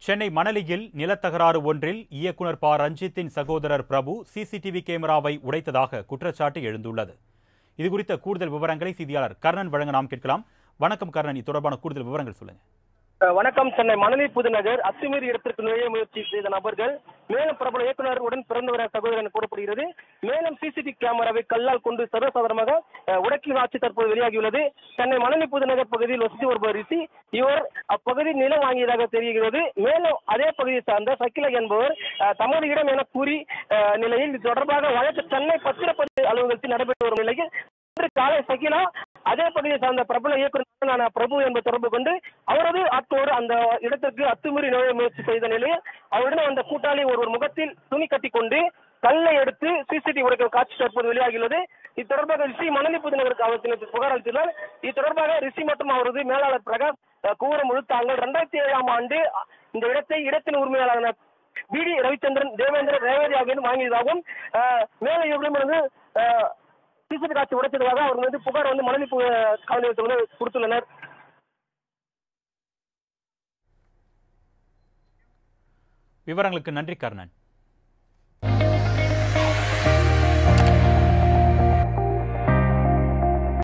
சென்னை மணலியில் நிலத்தகராறு ஒன்றில் இயக்குனர் ப ரஞ்சித்தின் சகோதரர் பிரபு சிசிடிவி கேமராவை உடைத்ததாக குற்றச்சாட்டு எழுந்துள்ளது இதுகுறித்த கூடுதல் விவரங்களை செய்தியாளர் கர்ணன் வழங்க நாம் கேட்கலாம் வணக்கம் கர்ணன் இது தொடர்பான கூடுதல் விவரங்கள் சொல்லுங்க அஹ் வணக்கம் சென்னை மணலி புதுநகர் அத்துமீறி இடத்திற்கு நுழைய முயற்சி செய்த நபர்கள் மேலும் பிரபல இயக்குனர் உடன் பிறந்தவர் சகோதரன் கூறப்படுகிறது மேலும் சிசிடிவி கேமராவை கல்லால் கொண்டு சர்வசாதாரணமாக அஹ், உடைக்கும் காட்சி தற்போது வெளியாகியுள்ளது சென்னை மணலி புதுநகர் பகுதியில் வசித்து வருபவர் ரிஷி இவர் அப்பகுதி நிலம் வாங்கியதாக தெரிகிறது மேலும் அதே பகுதியை சார்ந்த சக்கில என்பவர் அஹ், தமது இடம் என கூறி அஹ், நிலையில் இது தொடர்பாக வழக்கு சென்னை பத்திரப்பதிவு அலுவலகத்தில் நடைபெற்று வரும் நிலையில் இன்று காலை சகிலா அதே பகுதியை சார்ந்த பிரபல இயக்குநரான பிரபு என்பது தொடர்பு கொண்டு அவரது ஆட்களோடு அந்த இடத்திற்கு அத்துமீறி நுழைய முயற்சி செய்த நிலையில் அவருடன் அந்த கூட்டாளி ஒருவர் முகத்தில் துணி கட்டி கொண்டு கல்லை எடுத்து சிசிடிவி உடைக்கும் காட்சி தற்போது வெளியாகியுள்ளது இது தொடர்பாக ரிஷி மணலி புதுநகர் காவல்துறையினர் புகார் அளித்துள்ளார் இது தொடர்பாக ரிஷி மற்றும் அவரது மேலாளர் பிரகாஷ் அஹ், கூவரம் முழுத்தாங்கள் இரண்டாயிரத்தி ஏழாம் ஆண்டு இந்த இடத்தை இடத்தின் உரிமையாளரான பிடி ரவிச்சந்திரன் தேவேந்திர ரேவதி ஆகியோர் வாங்கியதாகவும் அஹ், மேலும் இவரிடமிருந்து அஹ், சிசிடிவி காட்சி உடைத்ததாக அவர் வந்து புகார் வந்து மணலி பு- காவல் நிலையத்தில் வந்து கொடுத்துள்ளனர் விவரங்களுக்கு நன்றி கர்ணன்